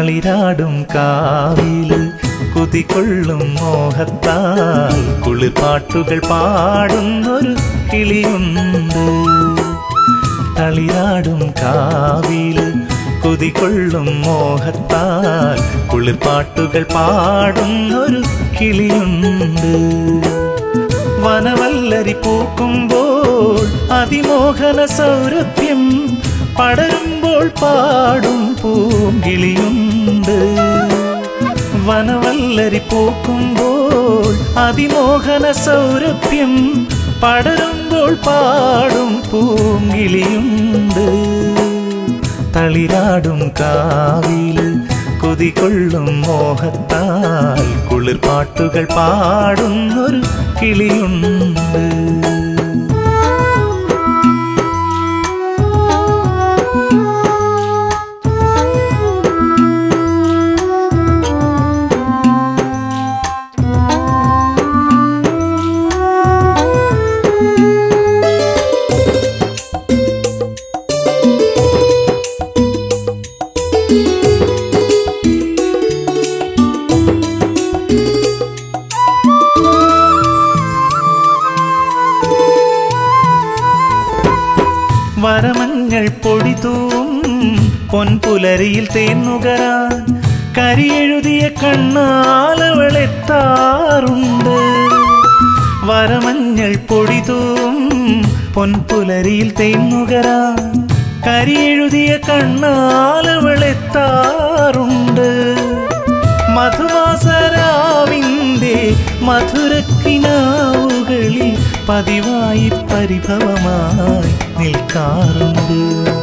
തളിരാടും കാവില് കുതികൊള്ളും മോഹത്താൽ കുളിർപ്പാട്ടുകൾ പാടുന്നൊരു കിളിയുണ്ട് തളിരാടും കാവില് കുതികൊള്ളും മോഹത്താൽ കുളിർപ്പാട്ടുകൾ പാടുന്നൊരു കിളിയുണ്ട് വനവല്ലരി പൂക്കുമ്പോൾ അതിമോഹന സൗരഭ്യം പടരുമ്പോൾ പാടും പൂങ്കിളിയുണ്ട് വനവല്ലരി പൂക്കുമ്പോൾ അതിമോഹന സൗരഭ്യം പടരുമ്പോൾ പാടും പൂങ്കിളിയുണ്ട് തളിരാടും കാവില് കൊതികൊള്ളും മോഹത്താൽ കുളിർപ്പാട്ടുകൾ പാടുന്നൊരു കിളിയുണ്ട് വരമഞ്ഞൾ പൊടിതൂം പൊൻപുലരിയിൽ തേന്നുകരാൻ കരിയെഴുതിയ കണ്ണാലവളെത്താറുണ്ട് വരമഞ്ഞൾ പൊടിതൂം പൊൻപുലരിയിൽ തേന്നുകരാൻ കരിയെഴുതിയ കണ്ണാലവളെത്താറുണ്ട് മധുവാസരാവിൻ്റെ മധുരക്കിനാവുകളിൽ പതിവായി പരിഭവമായി നിൽക്കാറുണ്ട്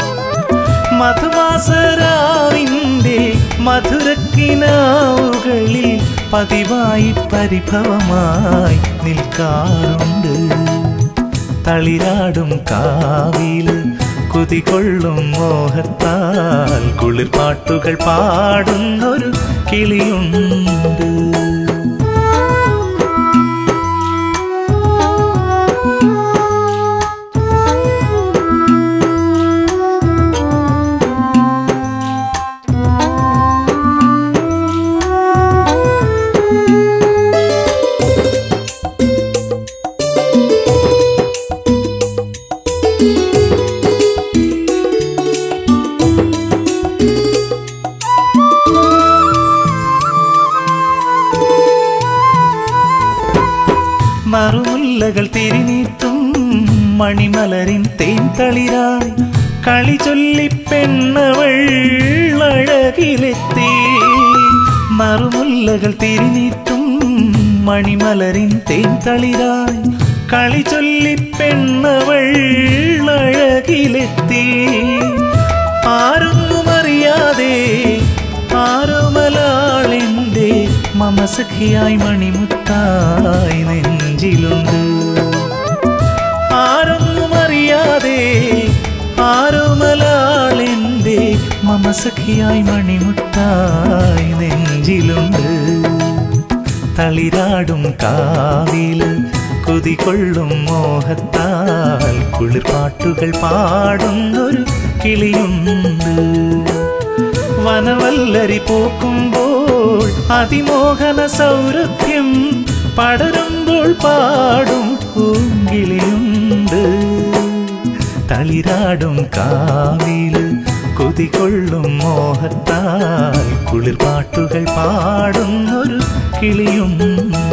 മധുവാസരാവിൻ്റെ മധുരക്കിനാവുകളിൽ പതിവായി പരിഭവമായി നിൽക്കാറുണ്ട് തളിരാടും കാവില് കുതികൊള്ളും മോഹത്താൽ കുളിർപ്പാട്ടുകൾ പാടുന്നൊരു കിളിയുണ്ട് മറുമുല്ലകൾ തിരിനീട്ടും മണിമലരിൻ തേൻ തളിരായി കളി ചൊല്ലി പെണ്ണവൾ അഴകിലെത്തി മറുമുല്ലകൾ തിരിനീട്ടും മണിമലരിൻ തേൻ തളിരായി കളി ചൊല്ലി പെണ്ണവൾ അഴകിലെത്തി ആരൊന്നും അറിയാതെ ആരോമലാളിൻ്റെ മമസഖിയായി മണിമുത്തായി നെഞ്ചിലുണ്ട് ആരൊന്നും അറിയാതെ ആരോമലാളിൻ്റെ മമസഖിയായി മണിമുത്തായി നെഞ്ചിലുണ്ട് തളിരാടും കാവില് കൊതികൊള്ളും മോഹത്താൽ കുളിർപ്പാട്ടുകൾ പാടുന്നൊരു കിളിയുണ്ട് വനവല്ലരി പൂക്കുമ്പോൾ അതിമോഹന സൗരഭ്യം പടരുമ്പോൾ പാടും പൂങ്കിളിയുണ്ട് തളിരാടും കാവില് കൊതികൊള്ളും മോഹത്താൽ കുളിർപ്പാട്ടുകൾ പാടുന്നൊരു കിളിയുണ്ട്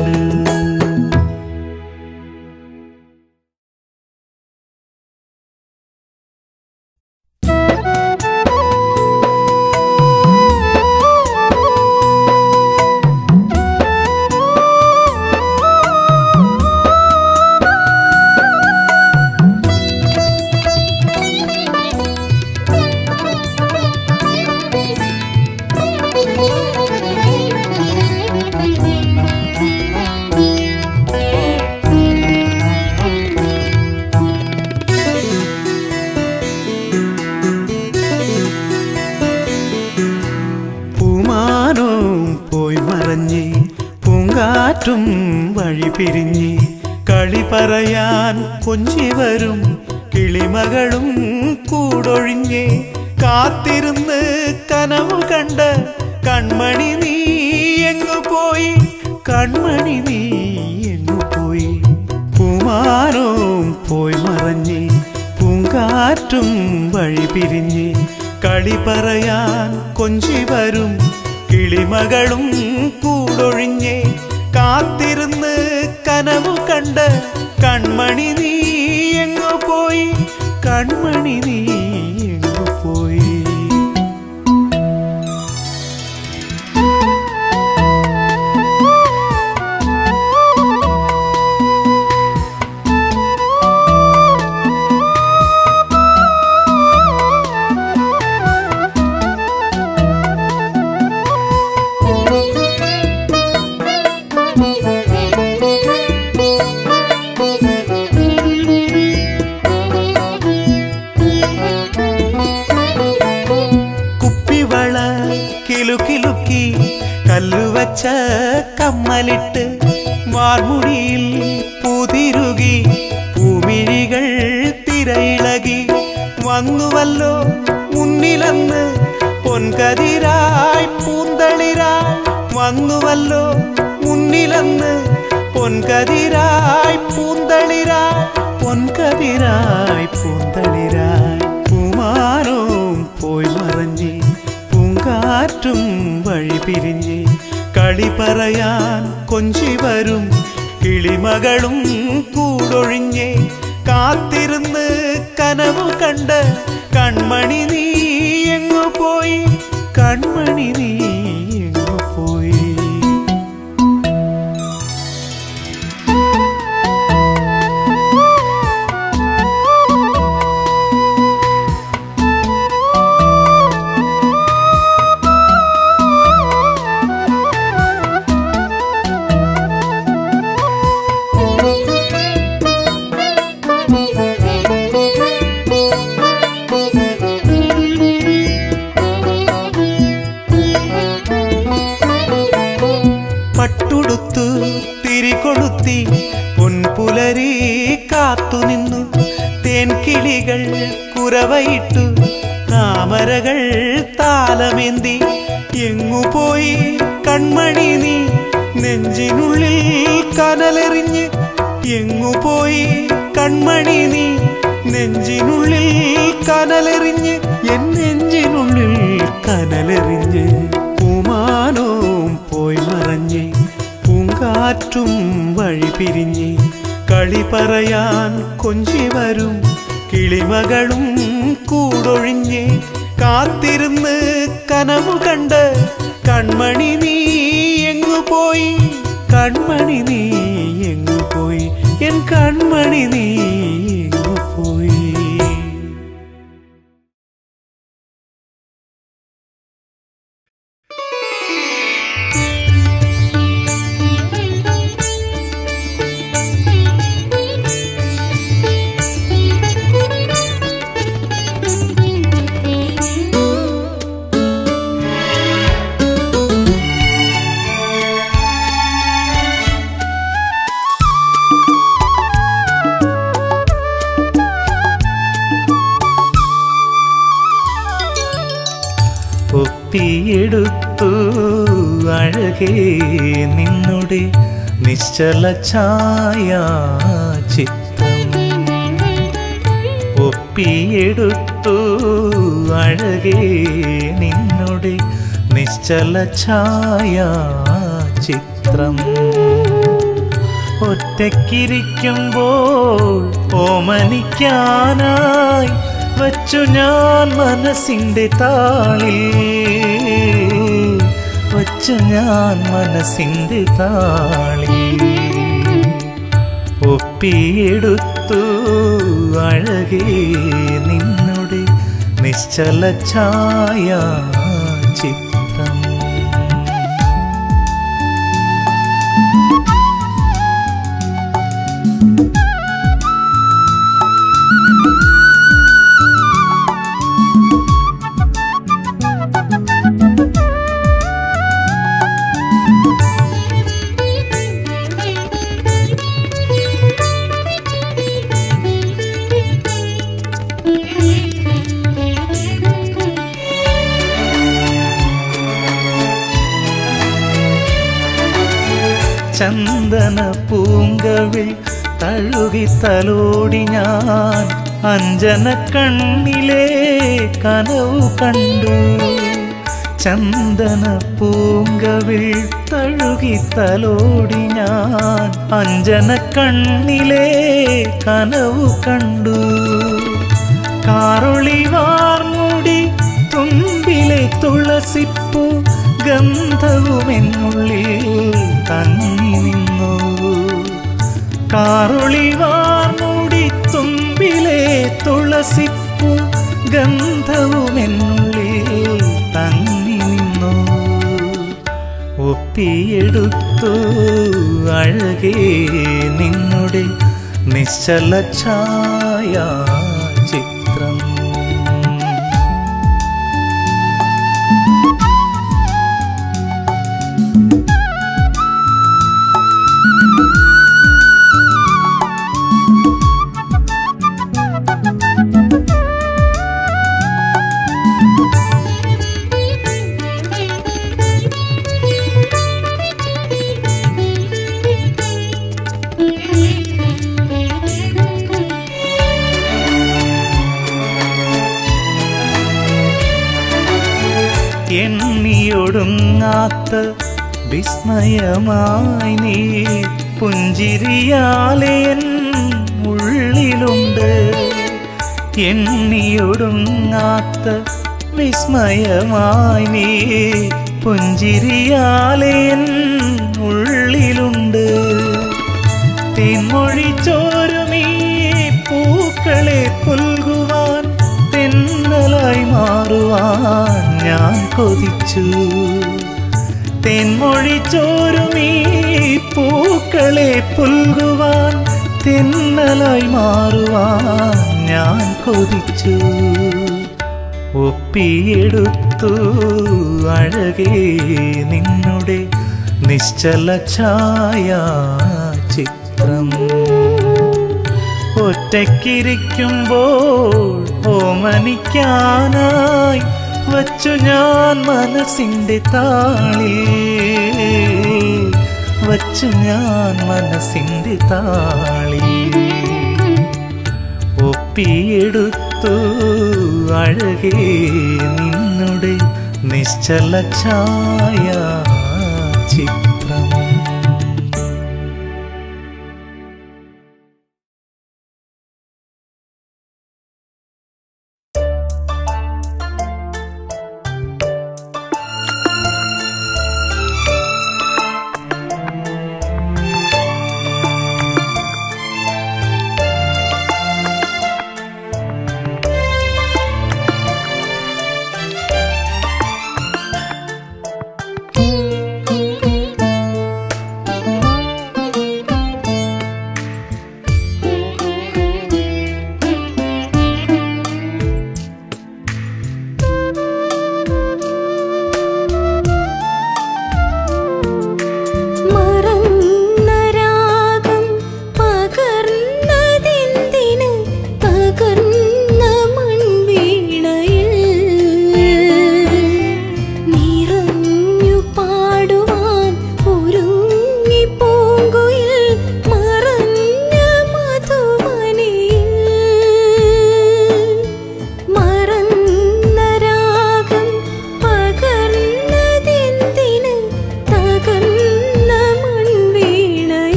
പൂമാനവും പോയി മറഞ്ഞ് പൂങ്കാറ്റും വഴി പിരിഞ്ഞ് കളി പറയാൻ കൊഞ്ചി വരും കിളിമകളും കൂടൊഴിഞ്ഞ് കാത്തിരുന്ന് കനവ് കണ്ട കൺമണി നീ എങ്ങു പോയി കൺമണി നീ എങ്ങു പോയി പൂമാനവും പോയി മറഞ്ഞ് പൂങ്കാറ്റും വഴി പിരിഞ്ഞ് കളി പറയാൻ കൊഞ്ചി വരും കിളിമകളും കൂടൊഴിഞ്ഞ് കാത്തിരുന്ന് കനവു കണ്ട് കൺമണി നീ എങ്ങു പോയി കൺമണി നീ എങ്ങു പോയി കുപ്പിവള കിലുക്കിലുക്കി കല്ലുവച്ച കമ്മലിട്ട് വാർമുടിയിൽ പൂതിരുകി പൂമിഴികൾ തിരയിളകി വന്നുവല്ലോ മുന്നിലന്ന് പൊൻകതിരായി പൂന്തളിരായി വന്നുവല്ലോ മുന്നിലന്ന് പൊൻകതിരായി പൂന്തളിരായി പൊൻകതിരായി പൂന്തളിരായി പൂമാനവും പോയി മറഞ്ഞ് പൂങ്കാറ്റും വഴി പിരിഞ്ഞ് കളി പറയാൻ കൊഞ്ചി വരും കിളിമകളും കൂടൊഴിഞ്ഞ് കാത്തിരുന്ന് കനവു കണ്ട് കൺമണി നീ എങ്ങു പോയി കൺമണി നീ എങ്ങു പോയി പട്ടുടുത്തു തിരികൊളുത്തി പൊൻപുലരി കാത്തുനിന്നു തേൻകിളികൾ കുരവയിട്ടു താമരകൾ താലമേന്തി എങ്ങു പോയി കൺമണി നീ നെഞ്ചിനുള്ളിൽ കനലെറിഞ്ഞ് എങ്ങു പോയി കൺമണി നീ നെഞ്ചിനുള്ളിൽ കനലെറിഞ്ഞ് എൻ നെഞ്ചിനുള്ളിൽ കനലെറിഞ്ഞ് പൂമാനവും പോയി മറഞ്ഞ് പൂങ്കാറ്റും വഴി പിരിഞ്ഞ് കളി പറയാൻ കൊഞ്ചി വരും കിളിമകളും കൂടൊഴിഞ്ഞ് കാത്തിരുന്ന് കനവു കണ്ട് കൺമണി നീ എങ്ങു പോയി കൺമണി നീ എങ്ങു പോയി എൻ കൺമണി നീ എങ്ങു പോയി ഒപ്പിയെടുത്തു അഴകേ നിന്നുടെ നിശ്ചല ഛായ ചിത്രം ഒപ്പിയെടുത്തു അഴകേ നിന്നുടെ നിശ്ചല ഛായ ചിത്രം ഒറ്റയ്ക്കിരിക്കുമ്പോൾ ഓമനിക്കാനായി വച്ചു ഞാൻ മനസ്സിൻ്റെ താളിൽ വച്ചു ഞാൻ മനസ്സിൻ്റെ താളിൽ ഒപ്പിയെടുത്തു അഴകേ നിന്നുടെ നിശ്ചല ഛായ ചിത്രം ചന്ദന പൂങ്കവിൽ തഴുകി തലോടി ഞാൻ അഞ്ജന കണ്ണിലെ കനവു കണ്ടു ചന്ദന പൂങ്കവിൽ തഴുകി തലോടി ഞാൻ അഞ്ജന കണ്ണിലെ കനവു കണ്ടു കാറൊളിവാർമുടി തുമ്പിലെ തുളസിപ്പൂ ഗന്ധവുമെന്നുള്ളിൽ തങ്ങി നിന്നു കാറൊളിവാർമുടി തുമ്പിലെ തുളസിപ്പൂ ഗന്ധവുമെന്നുള്ളിൽ തങ്ങി നിന്നു ഒപ്പിയെടുത്തു അഴകേ നിന്നുടെ നിശ്ചല ഛായ ചിത്രം എണ്ണിയൊടുങ്ങാത്ത വിസ്മയമായി നീ പുഞ്ചിരിയാലെ എൻ ഉള്ളിലുണ്ട് എണ്ണിയൊടുങ്ങാത്ത വിസ്മയമായി നീ പുഞ്ചിരിയാലെ എൻ ഉള്ളിലുണ്ട് തേൻമൊഴി ചോരുമീ പൂക്കളെ പുൽകുവാൻ തെന്നലായി മാറുവാൻ ഞാൻ കൊതിച്ചു തെന്മൊഴി ചോരുമീ പൂക്കളെ പുൽകുവാൻ തെന്നലായി മാറുവാൻ ഞാൻ കൊതിച്ചു ഒപ്പിയെടുത്തു അഴകേ നിന്നുടെ നിശ്ചല ഛായ ചിത്രം ഒറ്റയ്ക്കിരിക്കുമ്പോൾ ഓമനിക്കാനായി വച്ചു ഞാൻ മനസ്സിൻ്റെ താളിൽ വച്ചു ഞാൻ മനസ്സിൻ്റെ താളിൽ ഒപ്പിയെടുത്തു അഴകേ നിന്നുടെ നിശ്ചല ഛായ ചിത്രം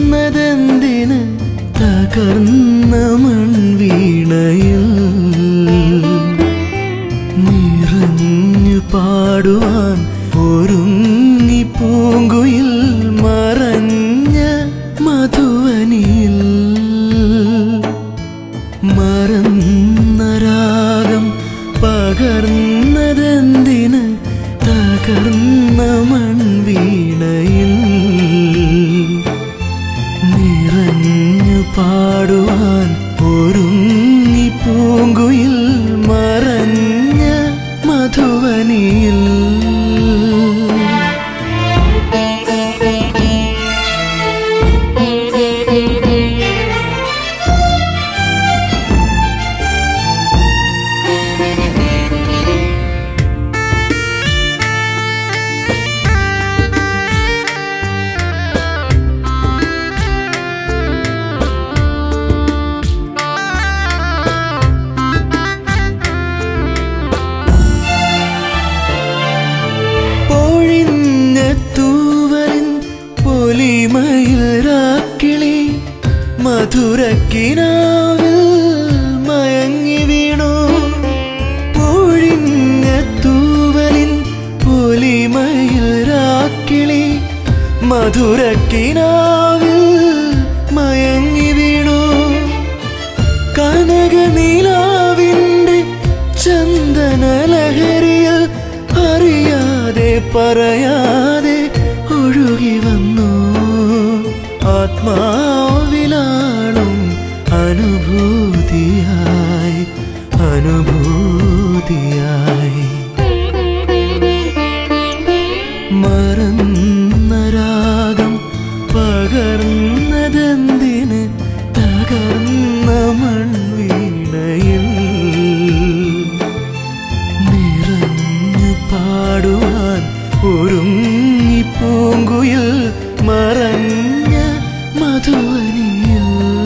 പകർന്നതെന്തിന് തകർന്ന മൺവീണയിൽ നിറഞ്ഞു പാടുവാൻ ഒരുങ്ങി പൂങ്കുയിൽ മറഞ്ഞ മധുവനിയിൽ മറന്ന രാഗം പകർന്നതെന്തിന് തകർന്ന മൺവീണയിൽ നിറഞ്ഞു പാടുവാൻ ഒരുങ്ങി പൂങ്കുയിൽ മറഞ്ഞ മധുവനിയിൽ പൊഴിഞ്ഞ തൂവലിൻ പൊലിമയിൽ രാക്കിളി മധുരക്കിനാവിൽ മയങ്ങി വീണു പൊഴിഞ്ഞ തൂവലിൻ പൊലിമയിൽ രാക്കിളി മധുരക്കിനാവിൽ മയങ്ങി വീണു കനകനീലാവിൻ്റെ ചന്ദനലഹരിയിൽ അറിയാതെ പറയാതെ ഒഴുകി വന്നു ആത്മാവിലാളും അനുഭൂതിയായി അനുഭൂതിയായി മറന്ന രാഗം പകർന്നതെന്തിന് തകർന്ന മൺവീണയിൽ നിറഞ്ഞു പാടുവാൻ ഒരുങ്ങി പൂങ്കുയിൽ മറഞ്ഞ മധുവനിയിൽ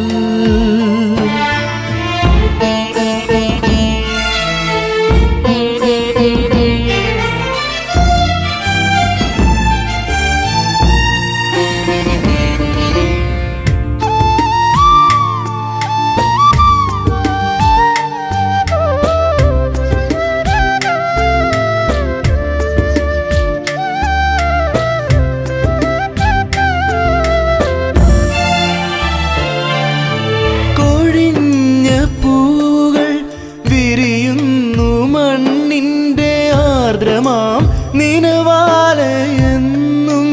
കൊഴിഞ്ഞ പൂകൾ വിരിയുന്നു മണ്ണിന്റെ ആർദ്രമാം നിനവാലയെന്നും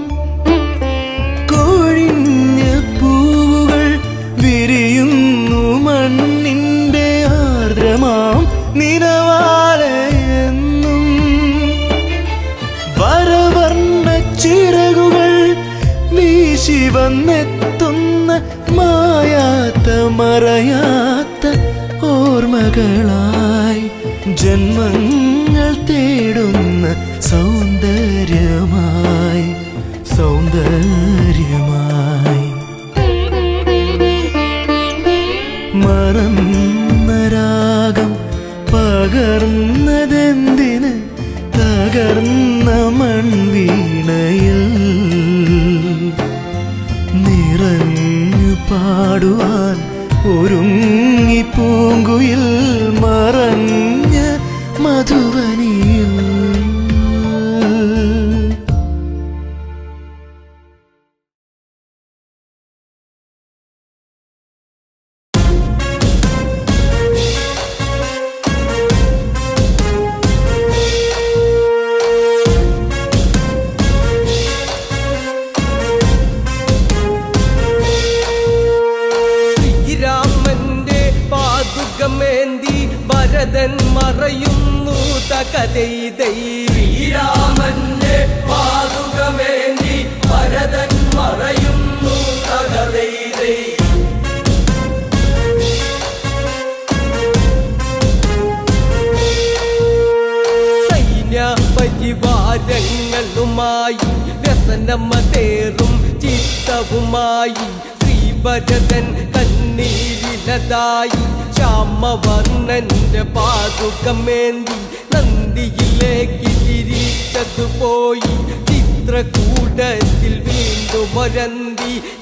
കൊഴിഞ്ഞ പൂകൾ വിരിയുന്നു മണ്ണിന്റെ ആർദ്രമാം നിനവാലയെന്നും വരവർണ്ണ ചിറകുകൾ വീശി വന്നെത്തുന്ന മായാത്ത മറയാത്ത ഓർമ്മകളായി ജന്മങ്ങൾ തേടുന്ന സൗന്ദര്യമായി സൗന്ദര്യമായി മറന്ന രാഗം പകർന്നതെന്തിന് തകർന്ന മൺവീണയിൽ നിറഞ്ഞു പാടുവാൻ ഒരുങ്ങി പൂങ്കുയിൽ മറഞ്ഞ മധുവനിയിൽ ശ്രീരാമന്റെ പാതുകമേന്തി ഭരതൻ മറയുന്നു തകതൈതൈ ശ്രീരാമന്റെ പാതുകമേന്തി ഭരതൻ മറയുന്നു തകതൈതൈ സൈന്യ പരിവാരങ്ങളുമായി വ്യസനമതേറും ചിത്തവുമായി ശ്രീഭരതൻ കണ്ണീരിലതായി ശ്യാമവർണ്ണന്റെ പാതുകമേന്തി നന്ദിയിലേക്ക് തിരിച്ചതു പോയി ചിത്രകൂടത്തിൽ വീണ്ടും ഒരന്തി യാത്ര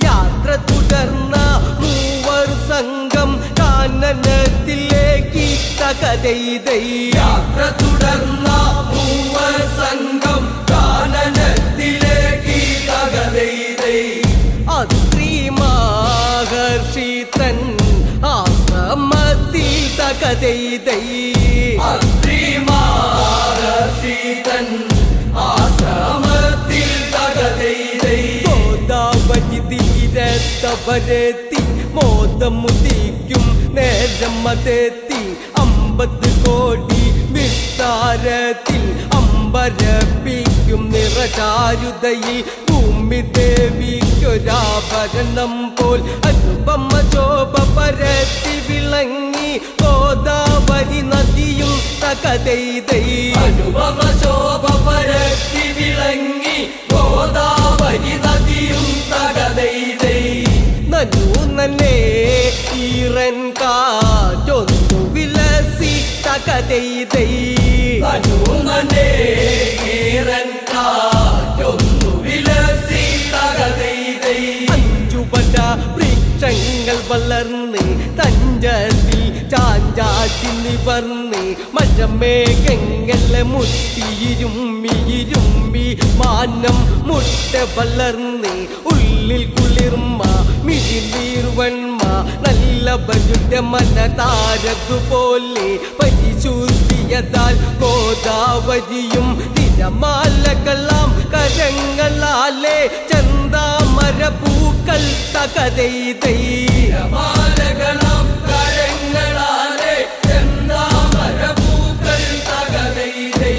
യാത്ര തുടർന്ന മൂവർ സംഘം കാനനത്തിലേക്ക് തകതൈതൈ യാത്ര തുടർന്ന മൂവർ സംഘം കാനനത്തിലേക്ക് തകതൈതൈ അത്രി മഹർഷി തൻ ആശ്രമത്തിൽ തകതൈതൈ അത്രി മഹർഷി തൻ ആശ്രമത്തിൽ തകതൈതൈ ഗോദാവരി തീരത്തവരെത്തി മോദമുദിക്കും നേരം അതെത്തി അമ്പത് കോടി വിസ്താരത്തിൽ അമ്പരപ്പിക്കും നിറചാരുതയിൽ ഭൂമി ദേവിക്കൊരാഭരണം പോൽ അനുപമ ശോഭ പരത്തി വിളങ്ങി ഗോദാവരി നദിയും തകതൈതൈ അനുപമ ശോഭ പരത്തി വിളങ്ങി ഗോദാവരി നദിയും തകതൈതൈ നനു നന്നേ ഈറൻ കാറ്റൊന്നു വിലസി തകതൈതൈ നനു നന്നേ ഈറൻ കാറ്റൊന്നു വിലസി തകതൈതൈ അഞ്ചുപട വൃക്ഷങ്ങൾ വളർന്ന് തഞ്ചത്തിൽ ചാഞ്ചാട്ടി നിവർന്ന് മഴമേഘങ്ങളെ മുട്ടിയിരുമ്മിയിരുമ്പി മാനം മുട്ട വളർന്ന് ഉള്ളിൽ കുളിർമ മിഴിനീർവൺമ നല്ല ബജുറ്റ മനതാരതുപോലെ പരിശുദ്ധിയതാൽ ഗോദാവരിയും തിരമാലകളാം കരങ്ങളാലെ ചന്താമര പൂക്കൾ തകതൈതൈ തിരമാലകളാം കരങ്ങളാലെ ചന്താമര പൂക്കൾ തകതൈതൈ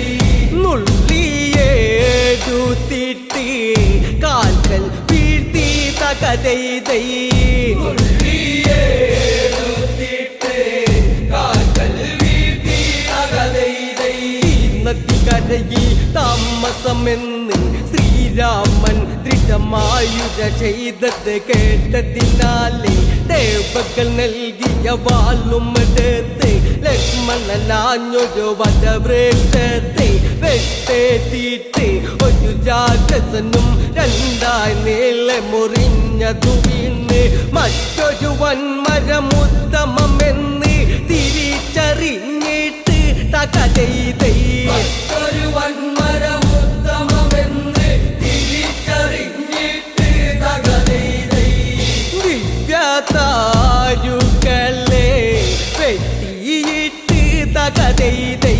നുള്ളിയേടുത്തിട്ട് കാൽക്കൽ വീഴ്ത്തി തകതൈതൈ നുള്ളിയേടുത്തിട്ട് കാൽക്കൽ വീഴ്ത്തി തകതൈതൈ നദികരയിൽ താമസമെന്ന് ശ്രീരാമൻ ദൃഢമായുര ചെയ്തത് കേട്ടതിനാലെ ദേവകൾ നൽകിയ വാളുമെടുത്ത് ലക്ഷ്മണനാഞ്ഞൊരു വടവൃക്ഷത്തെ വെട്ടേറ്റിട്ട് ഒരു രാക്ഷസനും രണ്ടായി നീളെ മുറിഞ്ഞതു വീണ് മറ്റൊരു വൻമരമുത്തമെന്ന് തിരിച്ചറിഞ്ഞിട്ട് തകതൈതൈ മറ്റൊരു വൻമരമുത്തമെന്ന് തിരിച്ചറിഞ്ഞിട്ട് തകതൈതൈ ദിവ്യതാരുക്കളെ വെട്ടിയിട്ട് തകതൈതൈ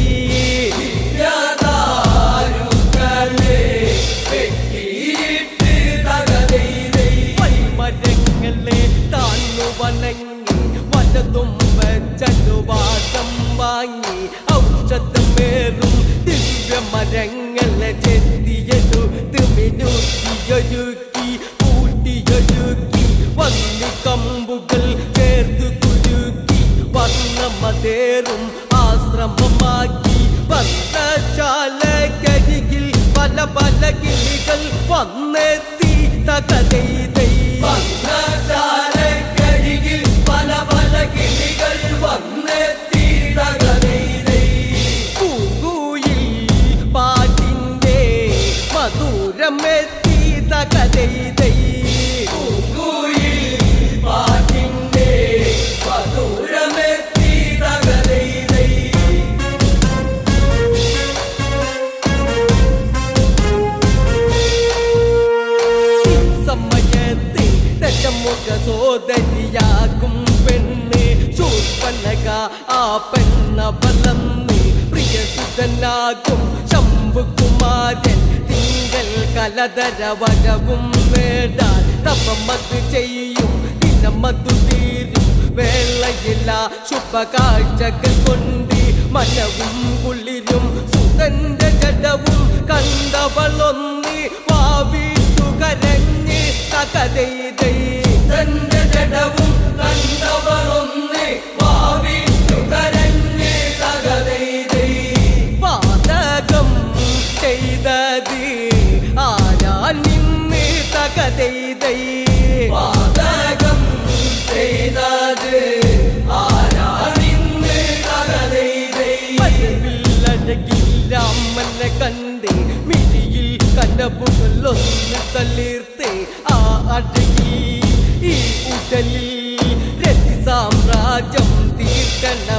ദിവ്യതാരുക്കളെ വെട്ടിയിട്ട് തകതൈതൈ മരങ്ങളെ താന്നു വണങ്ങി വലതും വെച്ചനുവാദം വാങ്ങി ഔഷധമേറും ദിവ്യമരങ്ങളെ ചെത്തിയതു തിമിനുത്തിയൊരുക്കി കൂട്ടിയൊരുക്കി വന്നി കമ്പുകൾ ചേർത്ത് കുരുക്കി വർണ്ണമതേറും ആശ്രമമാക്കി വർണ്ണശാലക്കരികിൽ പല പല കിളികൾ വന്നെത്തി തകതൈതൈ വർണ്ണശാലക്കരികിൽ പല പല കിളികൾ വന്നെത്തി തകതൈതൈ പൂങ്കുയിൽ പാട്ടിന്റെ മധുരമെത്തി തകതൈതൈ പൂങ്കുയിൽ പാട്ടിന്റെ മധുരമെത്തി തകതൈതൈ സമയത്തെ ദശമുഖ സോദരിയാകും പെണ്ണ് ശൂർപ്പനക ആ പെണ്ണ ബലന്ന് പ്രിയസുതനാകും ശംഭുകുമാരൻ തിങ്കൾ കലതര വരവും നേടാൻ തപമത് ചെയ്യും ദിനമതു തീരും വേളയില്ല ശുഭകാഴ്ചകൾ കൊണ്ട് മനവും കുളിരും സുതന്റെ ജഡവും കണ്ടവളൊന്ന് വാവിട്ടു കരഞ്ഞ് തകതൈതൈ തന്റെ ജഡവും കണ്ടവളൊന്ന് വാവിട്ടു കരഞ്ഞ് തകതൈതൈ പാതകം ചെയ്തത് ആരാ നിന്ന് തകതൈതൈ പാതകം ചെയ്തത് ആരാ നിന്ന് തകതൈതൈ മഴവില്ലഴകിൽ രാമനെ കണ്ട് മിഴിയിൽ കനവുകളൊന്ന് തളിർത്ത് ആ അഴകിൽ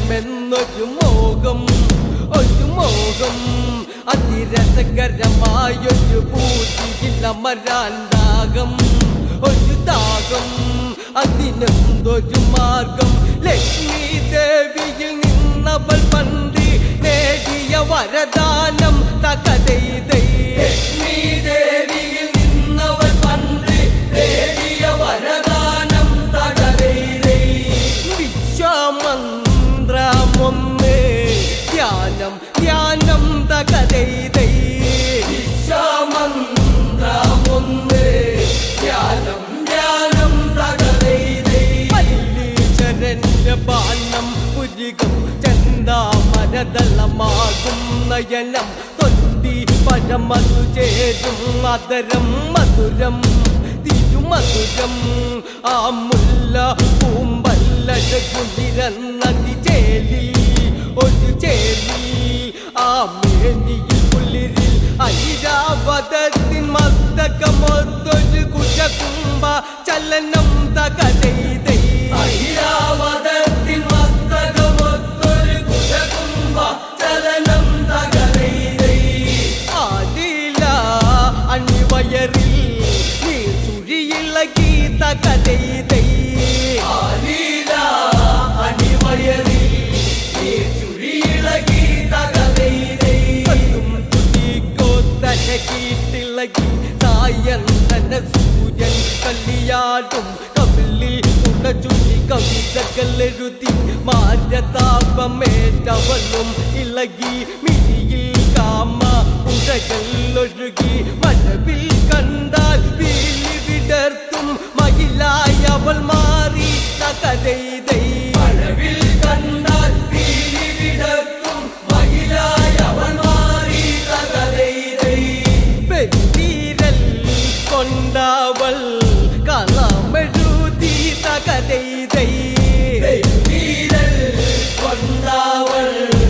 പ്രണയമെന്നൊരു മോഹം ഒരു മോഹം അതിരസകരമായൊരു പൂതിയിൽ അമരാൻ ദാഹം ഒരു ദാഹം അതിനെന്തൊരു മാർഗം ലക്ഷ്മി ദേവിയിൽ നിന്നവൾ പണ്ട് നേടിയ വരദാനം തകതൈതൈ ലക്ഷ്മി ദേവിയിൽ നിന്നവൾ പണ്ട് നേടിയ വരദാനം തകതൈതൈ വിശ്വമന്ത്രമൊന്ന് ധ്യാനം ധ്യാനം തകതൈതൈ വിശ്വമന്ത്രമൊന്ന് ധ്യാനം ധ്യാനം തകതൈതൈ പല്ലീശ്വരന്റെ ബാണം പുരികം ചന്താമരതളമാകും നയനം തൊണ്ടി പരമതു ചേരും മധുരം മധുരം തിരുമധുരം ആ മുല്ല പൂമ്പല്ലഴകുനിരന്നതി ചേലി ഒരു ചേലി ആ മേനിയിൽ കുളിരിൽ ഐരാവതത്തിൻ മസ്തകമൊത്തൊരു കുശകുംഭ ചലനം തകതൈതൈ ഐരാവതത്തിൻ മസ്തകമൊത്തൊരു കുശകുംഭ ചലനം തകതൈതൈ ആദില അണിവയറിൽ നീ ചുഴിയിളകി തകതൈതൈ ആദില അണിവയറിൽ നീ ചുഴിയിളകി തകതൈതൈ കത്തും തുടിക്കോ തലകീട്ടിളകി സായന്തന സൂര്യൻ കല്ലിയാടും കവിളിൽ ഉണചുഴി കവിതകളെഴുതി മാരതാപമേറ്റവളും ഇളകി മിഴിയിൽ കാമ പുഴകൾ ഒഴുകി മഴവിൽ കണ്ടാൽ വീലി വിടർത്തും മയിലായി അവൾ മാറി തകതൈതൈ മഴവിൽ കണ്ടാൽ വീലി വിടർത്തും മയിലായി അവൾ മാറി തകതൈതൈ പെരുവീരൽ കൊണ്ടവൾ കളമെഴുതി തകതൈതൈ പെരുവീരൽ കൊണ്ടവൾ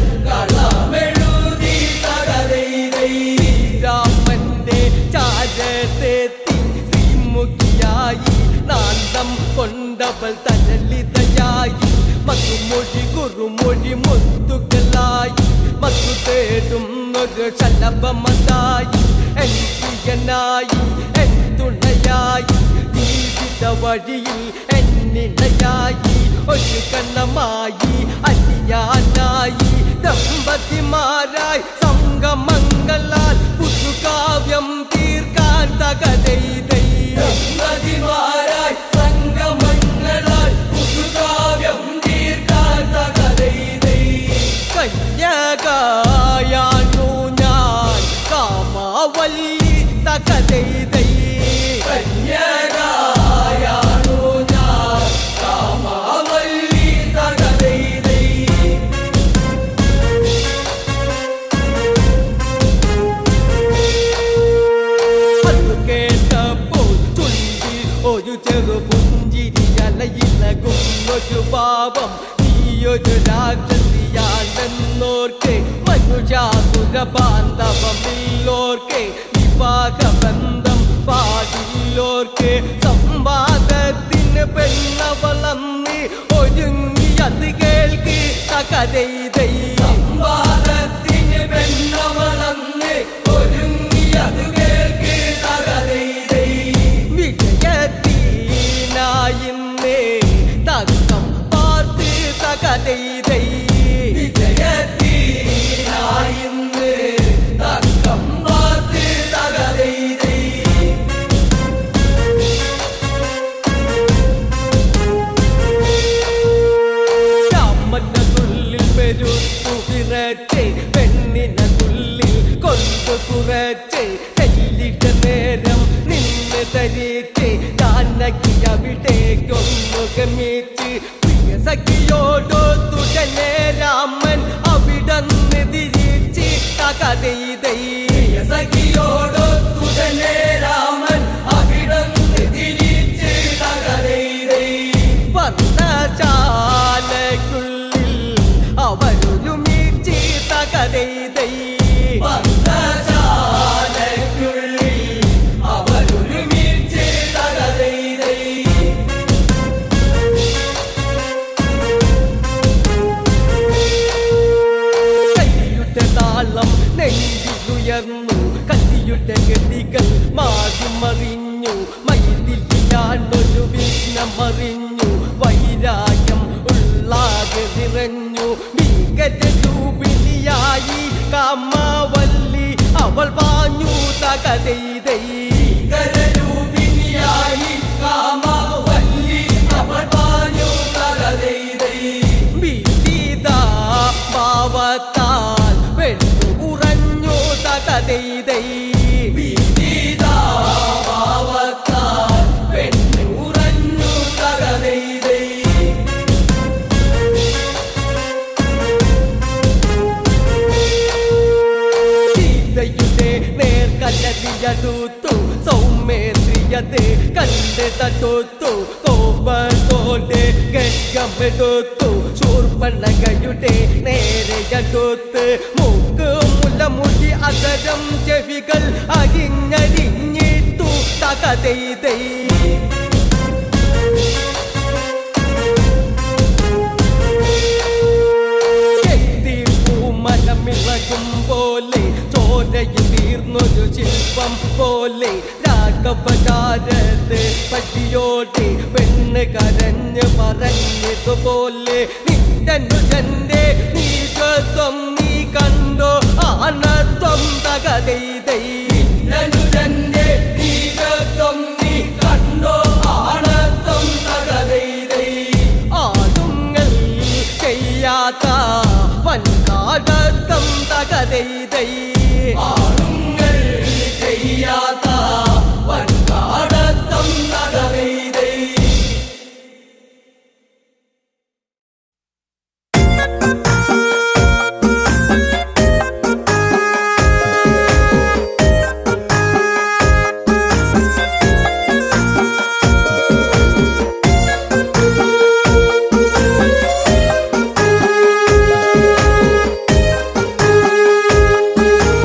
കളമെഴുതി തകതൈതൈ രാമന്റെ ചാരത്തെത്തി ശ്രീമുഖിയായി നാന്തം കൊണ്ടവൾ തരളിതയായി മധുമൊഴി കുറുമൊഴി മുത്തുകളായി മധു തേടുന്നൊരു ശലഭമതായി എൻ പ്രിയനായി എൻ തുണയായി ജീവിത വഴിയിൽ എന്നിണയായി ഒരു കണ്ണമായി അലിയാനായി ദമ്പതിമാരായി സംഗമങ്ങളാൽ പുതുകാവ്യം തീർക്കാൻ തകതൈതൈ ദമ്പതിമാരായി സംഗമങ്ങളാൽ പുതുകാവ്യം തീർക്കാൻ തകതൈതൈ കന്യകായാണു ഞാൻ കാമാവല്ലി തകതൈതൈ കന്യകായാണു ഞാൻ കാമാവല്ലി തകതൈതൈ അത് കേട്ടപ്പോൾ ചുണ്ടിൽ ഒരു ചെറു പുഞ്ചിരി അലയിലകും ഒരു പാപം നീയൊരു രാക്ഷസിയാണെന്നോർക്കെ മനുഷ്യാസുര ബാന്ധവമില്ലോർക്കെ വിവാഹബന്ധം പാടില്ലോർക്കെ സംവാദത്തിന് പെണ്ണവളന്ന് ഒരുങ്ങി അത് കേൾക്കി തകരൈതൈ സംവാദത്തിന് പെണ്ണവളന്ന് ഒരുങ്ങി അത് കേൾക്കി തകരൈതൈ വിജയത്തിനായിന്നേ തക്കം പാർത്ത് തകരൈതൈ വിജയത്തിനായിന്ന് തക്കം പാർത്ത് തകരൈതൈ ചമ്മന്നതുള്ളിൽ പെരുത്തു വിറച്ചേ പെണ്ണിനതുള്ളിൽ കൊണ്ടു കുറച്ചേ ചെല്ലിട്ട നേരം നിന്ന് തരിച്ചേ ജാനകി അവിടേക്കൊന്നു ഗമിച്ച് പ്രിയ സഖിയോടോ തുടനെ രാമൻ അവിടന്ന് തിരിച്ച് തകതൈതൈ പ്രിയ സഖിയോടോ തുടനെ രാമൻ അവിടന്ന് തിരിച്ച് തകതൈതൈ പന്തശാലയ്ക്കുള്ളിൽ അവരൊരുമിച്ച് തകതൈതൈ പന്തശാലയ്ക്കുള്ളിൽ അവരൊരുമിച്ച് തകതൈതൈ നൂരായം ഉള്ളാകെ നിറഞ്ഞു ഭീകര രൂപിണിയായി കാമാവല്ലി അവൾ പാഞ്ഞു തകതൈതൈ ഭീകരരൂപിണിയായി കാമാവല്ലി അവൾ പാഞ്ഞു തകതൈതൈ വിദിത ഭാവത്താൽ പെണ്ണു ഉറഞ്ഞു തകതൈതൈ വിദിത ഭാവത്താൽ പെണ്ണു ഉറഞ്ഞു തകതൈതൈ സീതയുടെ നേർക്കല്ലതിയടുത്തു സൗമ്യേന്ദ്രിയത്തെ കണ്ട് തടുത്തു കോപത്തോടെ ഗംഗമെടുത്തു ശൂർപ്പണകയുടെ നേരെയടുത്ത് മൂക്ക് മുലമുടി അതരം ചെവികൾ അരിഞ്ഞരിഞ്ഞിട്ടു തകതൈതൈ പൂമലമിളകും പോലെ ചോരയിൽ തീർന്നൊരു ശില്പം പോലെ രാഘവചാരത്ത് പട്ടിയോടെ പെണ്ണ് കരഞ്ഞ് പറഞ്ഞതുപോലെ നിന്നുജന്റെ നീചത്വം നീ കണ്ടോ ആണത്വം തകതൈതൈ നിന്നുജന്റെ നീചത്വം നീ കണ്ടോ ആണത്വം തകതൈതൈ ആടുങ്ങൾ ചെയ്യാത്ത വൻകാടത്തം തകതൈതൈ ആടുങ്ങൾ ചെയ്യാത്ത വൻകാടത്തം തകതൈതൈ ും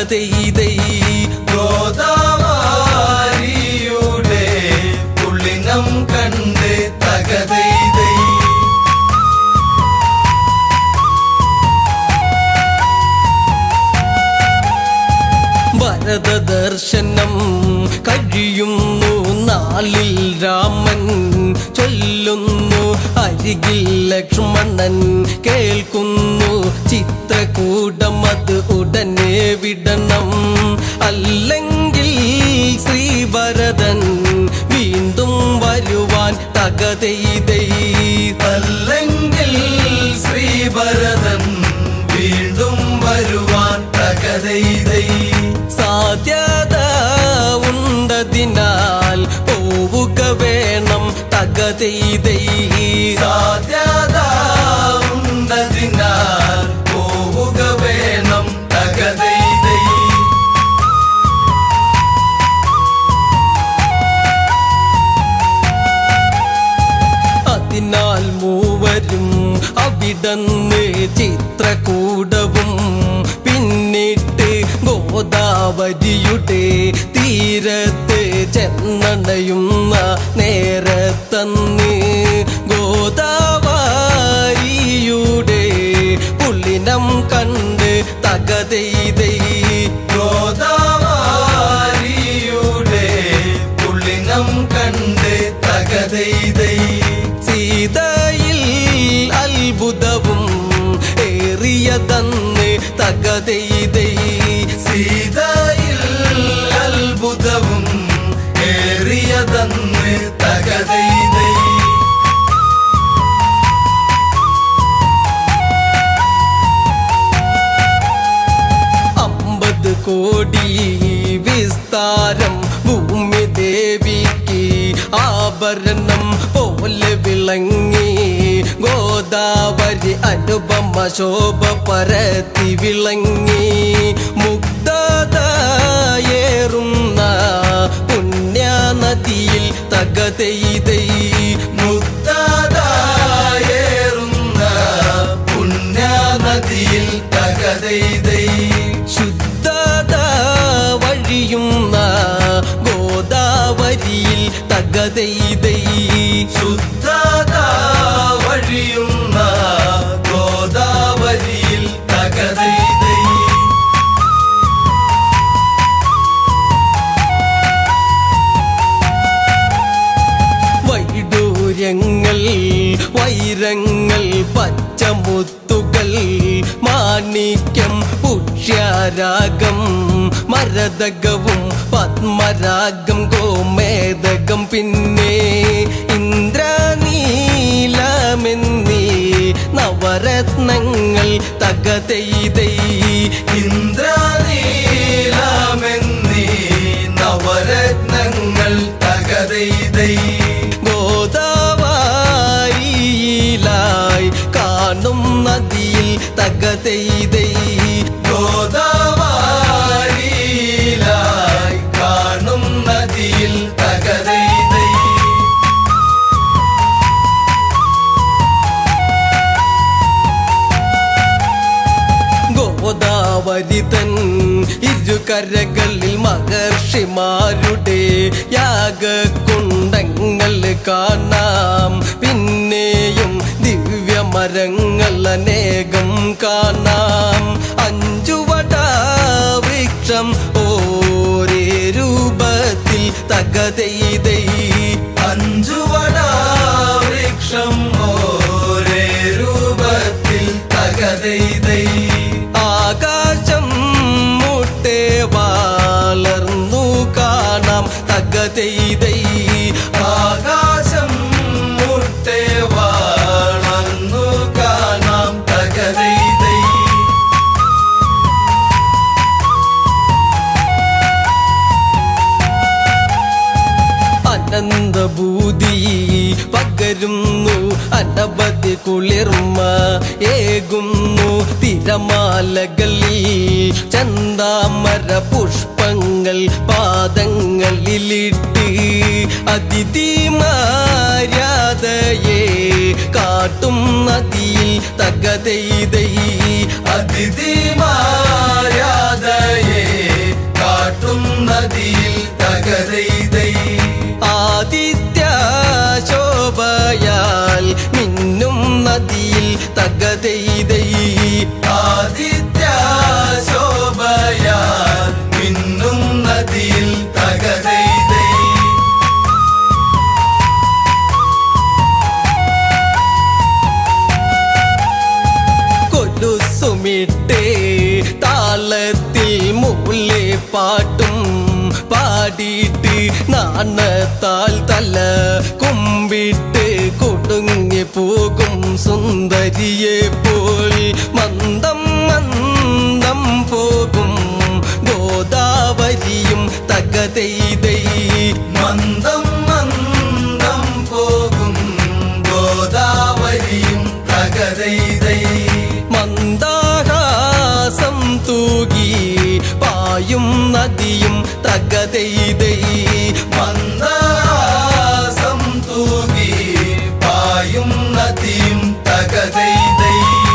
തകതെയ്തൈ ഗോദാവരിയുടെ പുള്ളിനം കണ്ട് തകതെയ്തൈ ഭരത ദർശനം കഴിയുന്നു നാളിൽ രാമൻ ചൊല്ലുന്നു അരികിൽ ലക്ഷ്മണൻ കേൾക്കുന്നു ചിത്രകൂടം അത് ഉടനെ വിടണം അല്ലെങ്കിൽ ശ്രീഭരതൻ വീണ്ടും വരുവാൻ തകതെയ്തൈ അല്ലെങ്കിൽ ശ്രീഭരതൻ വീണ്ടും വരുവാൻ തകതെയ്തൈ സാധ്യത ഉണ്ടതിനാൽ പോവുക വേണം തകതെയ്തൈ സാധ്യത ഉണ്ടതിനാൽ പോവുക വേണം തകതെയ്തൈ അതിനാൽ മൂവരും അവിടന്ന് ചിത്രകൂടവും പിന്നിട്ട് ഗോദാവരിയുടെ തീരത്ത് ചെന്നണയുന്ന നേരത്തന്ന് ഗോദാവരിയുടെ പുള്ളിനം കണ്ട് തകതെയ്തൈ ഗോദാവരിയുടെ പുള്ളിനം കണ്ട് തകതെയ്തൈ സീതയിൽ അത്ഭുതവും ഏറിയതന്ന് തകതെയ്തൈ സീതയിൽ അത്ഭുതവും ഏറിയതന്ന് തകതെയ്തൈ അമ്പത് കോടി വിസ്താരം ഭൂമി ദേവിക്ക് ആഭരണം പോലെ വിളങ്ങി ഗോദാവരി അനുപമ ശോഭ പരത്തി വിളങ്ങി മുഗ്ധതയേറുന്ന പുണ്യനദിയിൽ തകതെയ്തൈ മുക്തതായേറുന്ന പുണ്യനദിയിൽ തകതെയ്തൈ ശുദ്ധത വഴിയുന്ന ഗോദാവരിയിൽ തകതെയ്തൈ ശുദ്ധത വഴിയുന്ന ഗോദാവരിയിൽ തകതെയ്തൈ വൈഡൂര്യങ്ങൾ വൈരങ്ങൾ പച്ചമുത്തുകൾ മാണിക്യം പുഷ്യരാഗം മരതകവും പത്മരാഗം ഗോമേതകം പിന്നെ ഇന്ദ്രനീലമെന്നീ നവരത്നങ്ങൾ തകതെയ്തൈ ഇന്ദ്രനീലമെന്നീ നവരത്നങ്ങൾ തകതെയ്തൈ ഗോദാവരിയിലായി കാണും നദിയിൽ തകതെയ്തൈ ഗോദാവരിയിലായി കാണും നദിയിൽ തകതെയ്തൈ ഗോദാവരി തൻ ഇരുകരകളിൽ മഹർഷിമാരുടെ യാഗകുണ്ടങ്ങൾ കാണാം പിന്നെയും ദിവ്യമരങ്ങൾ അനേകം കാണാം അഞ്ചുവട വൃക്ഷം ഓരേ രൂപത്തിൽ തകതെയ്തൈ അഞ്ചുവട വൃക്ഷം ഓരേ രൂപത്തിൽ തകതെയ്തൈ ആകാശം മുട്ടേ വളർന്നു കാണാം തകതെയ്തൈ ആകാശം മുട്ടേ വളർന്നു കാണാം തകതെയ്തൈ അനന്തഭൂതി പകരുന്നു അനവധി കുളിർമ ഏകുന്നു തിരമാലകളിൽ ചന്താമര പുഷ്പങ്ങൾ പാദങ്ങളിലിട്ട് അതിഥിമാര്യാദയെ കാട്ടും നദിയിൽ തകതെയ്തൈ അതിഥിമാരാധയെ നദിയിൽ തകരൈതൈ ആദിത്യ ശോഭയാൽ മിന്നും നദിയിൽ തകതെയ്തൈ ആദിത്യ ശോഭയാൽ മിന്നും നദിയിൽ തകരൈതൈ കൊലുസുമിട്ടേ താളത്തിൽ മുല്ലേ പാട്ടും പാടിയിട്ട് നാണത്താൽ തല കുമ്പിട്ട് കൊടുങ്ങി പോകും സുന്ദരിയെ പോൽ മന്ദം മന്ദം പോകും ഗോദാവരിയും തകതെയ്തൈ മന്ദം മന്ദം പോകും ഗോദാവരിയും തകരൈതൈ മന്ദാഹാസം തൂകി പായും നദിയും തകതെയ്തൈ മന്ദാസം തൂകി പായും നദിയും തകരൈതൈ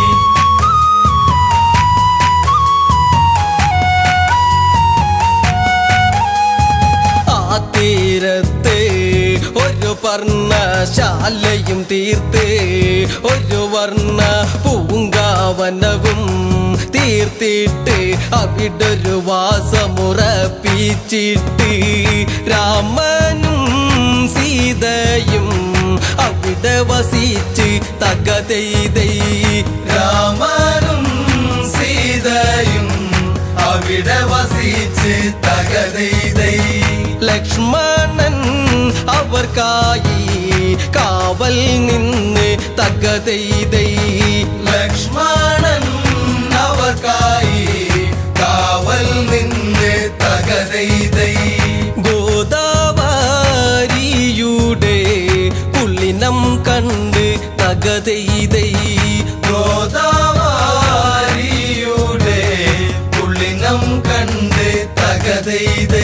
ആ തീരത്ത് ഒരു പർണശാലയും തീർത്ത് ഒരു വർണ്ണ പൂങ്കാവനവും തീർത്തിട്ട് അവിടൊരു വാസമുറപ്പിച്ചിട്ട് രാമനും സീതയും അവിടെ വസിച്ച് തകതെയ്തൈ രാമനും സീതയും അവിടെ വസിച്ച് തകരൈതൈ ലക്ഷ്മണൻ അവർക്കായി കാവൽ നിന്ന് തകതെയ്തൈ ലക്ഷ്മണൻ അവർക്കായി കാവൽ നിന്ന് തകരൈതൈ ഗോദാവരിയുടെ പുള്ളിനം കണ്ട് തകതെയ്തൈ ഗോദാവരിയുടെ പുള്ളിനം കണ്ട് തകതൈതൈ